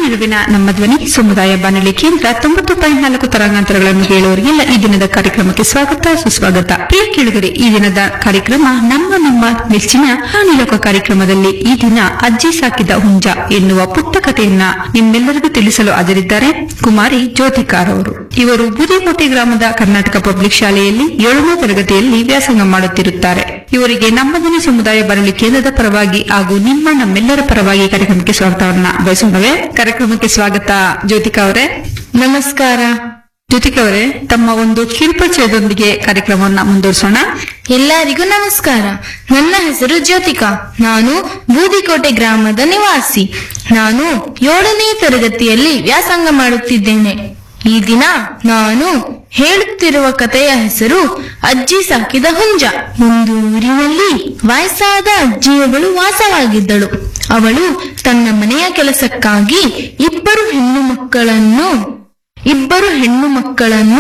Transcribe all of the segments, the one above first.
ನಡುವಿನ ನಮ್ಮ ಧ್ವನಿ ಸಮುದಾಯ ಬಾನುಲಿ ಕೇಂದ್ರ ತೊಂಬತ್ತು ಪಾಯಿಂಟ್ ನಾಲ್ಕು ತರಂಗಾಂತರಗಳನ್ನು ಕೇಳುವವರಿಗೆಲ್ಲ ಈ ದಿನದ ಕಾರ್ಯಕ್ರಮಕ್ಕೆ ಸ್ವಾಗತ ಸುಸ್ವಾಗತ ಪ್ರಿಯ ಕೇಳುಗರೆ ಈ ದಿನದ ಕಾರ್ಯಕ್ರಮ ನಮ್ಮ ನಮ್ಮ ನೆಚ್ಚಿನ ಪ್ರಾಣಿಲೋಕ ಕಾರ್ಯಕ್ರಮದಲ್ಲಿ ಈ ದಿನ ಅಜ್ಜಿ ಸಾಕಿದ ಹುಂಜ ಎನ್ನುವ ಪುಟ್ಟ ಕಥೆಯನ್ನ ನಿಮ್ಮೆಲ್ಲರಿಗೂ ತಿಳಿಸಲು ಹಾಜರಿದ್ದಾರೆ ಕುಮಾರಿ ಜ್ಯೋತಿಕಾರ್ ಅವರು ಇವರು ಬೂದಿಕೋಟೆ ಗ್ರಾಮದ ಕರ್ನಾಟಕ ಪಬ್ಲಿಕ್ ಶಾಲೆಯಲ್ಲಿ ಏಳನೇ ತರಗತಿಯಲ್ಲಿ ವ್ಯಾಸಂಗ ಮಾಡುತ್ತಿರುತ್ತಾರೆ ಇವರಿಗೆ ನಮ್ಮ ಧ್ವನಿ ಸಮುದಾಯ ಬಾನುಲಿ ಕೇಂದ್ರದ ಪರವಾಗಿ ಹಾಗೂ ನಿಮ್ಮ ನಮ್ಮೆಲ್ಲರ ಪರವಾಗಿ ಕಾರ್ಯಕ್ರಮಕ್ಕೆ ಸ್ವಾಗತವನ್ನ ಬಯಸೋಣವೇ ಕಾರ್ಯಕ್ರಮಕ್ಕೆ ಸ್ವಾಗತ ಜ್ಯೋತಿಕಾ ಅವರೇ ನಮಸ್ಕಾರ ಜ್ಯೋತಿಕಾ ಅವರೇ ತಮ್ಮ ಒಂದು ಕಿರುಪರಿಚಯದೊಂದಿಗೆ ಕಾರ್ಯಕ್ರಮವನ್ನ ಮುಂದುವರಿಸೋಣ ಎಲ್ಲರಿಗೂ ನಮಸ್ಕಾರ ನನ್ನ ಹೆಸರು ಜ್ಯೋತಿಕಾ ನಾನು ಬೂದಿಕೋಟೆ ಗ್ರಾಮದ ನಿವಾಸಿ ನಾನು ಏಳನೇ ತರಗತಿಯಲ್ಲಿ ವ್ಯಾಸಂಗ ಮಾಡುತ್ತಿದ್ದೇನೆ ಈ ದಿನ ನಾನು ಹೇಳುತ್ತಿರುವ ಕಥೆಯ ಹೆಸರು ಅಜ್ಜಿ ಸಾಕಿದ ಹುಂಜ ಒಂದು ಊರಿನಲ್ಲಿ ವಯಸ್ಸಾದ ಅಜ್ಜಿಯಗಳು ವಾಸವಾಗಿದ್ದಳು ಅವಳು ತನ್ನ ಮನೆಯ ಕೆಲಸಕ್ಕಾಗಿ ಇಬ್ಬರು ಹೆಣ್ಣು ಮಕ್ಕಳನ್ನು ಇಬ್ಬರು ಹೆಣ್ಣು ಮಕ್ಕಳನ್ನು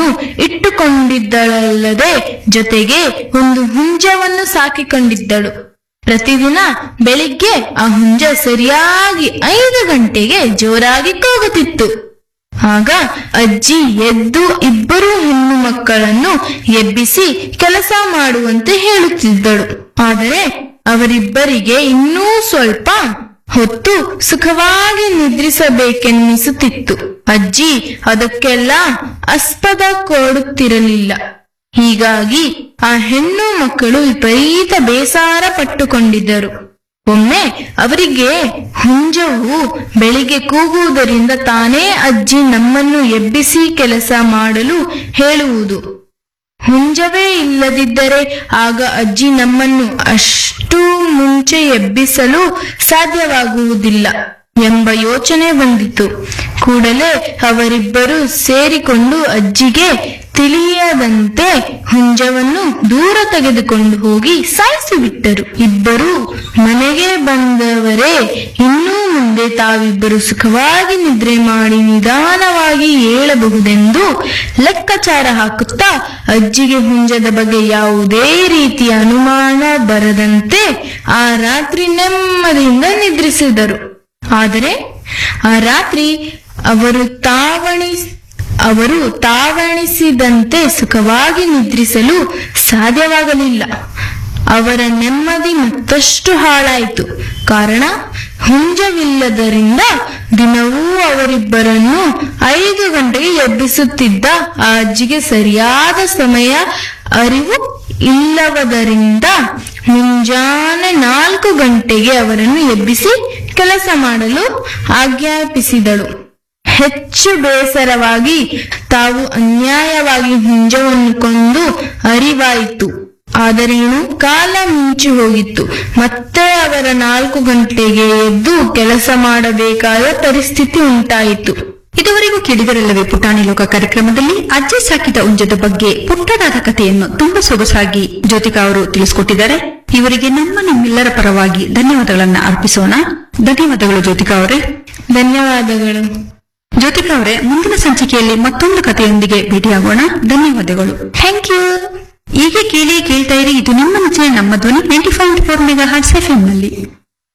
ಇಟ್ಟುಕೊಂಡಿದ್ದಳಲ್ಲದೆ ಜೊತೆಗೆ ಒಂದು ಹುಂಜವನ್ನು ಸಾಕಿಕೊಂಡಿದ್ದಳು ಪ್ರತಿದಿನ ಬೆಳಿಗ್ಗೆ ಆ ಹುಂಜ ಸರಿಯಾಗಿ ಐದು ಗಂಟೆಗೆ ಜೋರಾಗಿ ಕೂಗುತ್ತಿತ್ತು ಆಗ ಅಜ್ಜಿ ಎದ್ದು ಇಬ್ಬರು ಹೆಣ್ಣು ಮಕ್ಕಳನ್ನು ಎಬ್ಬಿಸಿ ಕೆಲಸ ಮಾಡುವಂತೆ ಹೇಳುತ್ತಿದ್ದಳು ಆದರೆ ಅವರಿಬ್ಬರಿಗೆ ಇನ್ನೂ ಸ್ವಲ್ಪ ಹೊತ್ತು ಸುಖವಾಗಿ ನಿದ್ರಿಸಬೇಕೆನ್ನಿಸುತ್ತಿತ್ತು ಅಜ್ಜಿ ಅದಕ್ಕೆಲ್ಲ ಆಸ್ಪದ ಕೊಡುತ್ತಿರಲಿಲ್ಲ ಹೀಗಾಗಿ ಆ ಹೆಣ್ಣು ಮಕ್ಕಳು ವಿಪರೀತ ಬೇಸರ ಪಟ್ಟುಕೊಂಡಿದ್ದರು ಒಮ್ಮೆ ಅವರಿಗೆ ಹುಂಜವು ಬೆಳಿಗ್ಗೆ ಕೂಗುವುದರಿಂದ ತಾನೇ ಅಜ್ಜಿ ನಮ್ಮನ್ನು ಎಬ್ಬಿಸಿ ಕೆಲಸ ಮಾಡಲು ಹೇಳುವುದು ಹುಂಜವೇ ಇಲ್ಲದಿದ್ದರೆ ಆಗ ಅಜ್ಜಿ ನಮ್ಮನ್ನು ಅಷ್ಟು ಮುಂಚೆ ಎಬ್ಬಿಸಲು ಸಾಧ್ಯವಾಗುವುದಿಲ್ಲ ಎಂಬ ಯೋಚನೆ ಬಂದಿತು ಕೂಡಲೇ ಅವರಿಬ್ಬರು ಸೇರಿಕೊಂಡು ಅಜ್ಜಿಗೆ ತಿಳಿಯದಂತೆ ಹುಂಜವನ್ನು ದೂರ ತೆಗೆದುಕೊಂಡು ಹೋಗಿ ಸಾಯಿಸಿಬಿಟ್ಟರು ಇಬ್ಬರು ಮನೆಗೆ ಬಂದವರೇ ಇನ್ನೂ ಮುಂದೆ ತಾವಿಬ್ಬರು ಸುಖವಾಗಿ ನಿದ್ರೆ ಮಾಡಿ ನಿಧಾನವಾಗಿ ಏಳಬಹುದೆಂದು ಲೆಕ್ಕಾಚಾರ ಹಾಕುತ್ತಾ ಅಜ್ಜಿಗೆ ಹುಂಜದ ಬಗ್ಗೆ ಯಾವುದೇ ರೀತಿಯ ಅನುಮಾನ ಬರದಂತೆ ಆ ರಾತ್ರಿ ನೆಮ್ಮದಿಯಿಂದ ನಿದ್ರಿಸಿದರು ಆದರೆ ಆ ರಾತ್ರಿ ಅವರು ತಾವಣಿ ಅವರು ತಾವಣಿಸಿದಂತೆ ಸುಖವಾಗಿ ನಿದ್ರಿಸಲು ಸಾಧ್ಯವಾಗಲಿಲ್ಲ ಅವರ ನೆಮ್ಮದಿ ಮತ್ತಷ್ಟು ಹಾಳಾಯಿತು ಕಾರಣ ಹುಂಜವಿಲ್ಲದರಿಂದ ದಿನವೂ ಅವರಿಬ್ಬರನ್ನು ಐದು ಗಂಟೆಗೆ ಎಬ್ಬಿಸುತ್ತಿದ್ದ ಆ ಅಜ್ಜಿಗೆ ಸರಿಯಾದ ಸಮಯ ಅರಿವು ಇಲ್ಲವದರಿಂದ ಮುಂಜಾನೆ ನಾಲ್ಕು ಗಂಟೆಗೆ ಅವರನ್ನು ಎಬ್ಬಿಸಿ ಕೆಲಸ ಮಾಡಲು ಆಜ್ಞಾಪಿಸಿದಳು ಹೆಚ್ಚು ಬೇಸರವಾಗಿ ತಾವು ಅನ್ಯಾಯವಾಗಿ ಹುಂಜವನ್ನು ಕೊಂದು ಅರಿವಾಯಿತು ಆದರೇನು ಕಾಲ ಮಿಂಚಿ ಹೋಗಿತ್ತು ಮತ್ತೆ ಅವರ ನಾಲ್ಕು ಗಂಟೆಗೆ ಎದ್ದು ಕೆಲಸ ಮಾಡಬೇಕಾದ ಪರಿಸ್ಥಿತಿ ಉಂಟಾಯಿತು ಇದುವರೆಗೂ ಕೇಳಿದರಲ್ಲವೇ ಪುಟಾಣಿ ಲೋಕ ಕಾರ್ಯಕ್ರಮದಲ್ಲಿ ಅಜ್ಜಿ ಸಾಕಿದ ಉಂಜದ ಬಗ್ಗೆ ಪುಟ್ಟದಾದ ಕಥೆಯನ್ನು ತುಂಬಾ ಸೊಗಸಾಗಿ ಜ್ಯೋತಿಕಾ ಅವರು ತಿಳಿಸಿಕೊಟ್ಟಿದ್ದಾರೆ ಇವರಿಗೆ ನಮ್ಮ ನಿಮ್ಮೆಲ್ಲರ ಪರವಾಗಿ ಧನ್ಯವಾದಗಳನ್ನ ಅರ್ಪಿಸೋಣ ಧನ್ಯವಾದಗಳು ಜ್ಯೋತಿಕಾ ಅವರೇ ಧನ್ಯವಾದಗಳು ಜ್ಯೋತಿಕಾ ಅವರೇ ಮುಂದಿನ ಸಂಚಿಕೆಯಲ್ಲಿ ಮತ್ತೊಂದು ಕಥೆಯೊಂದಿಗೆ ಭೇಟಿಯಾಗೋಣ ಧನ್ಯವಾದಗಳು ಥ್ಯಾಂಕ್ ಯು ಹೀಗೆ ಕೇಳಿ ಕೇಳ್ತಾ ಇರಿ ಇದು ನಿಮ್ಮ ನೆಚ್ಚಿನ Namma Dhwani ninety five four megahertz F ನಲ್ಲಿ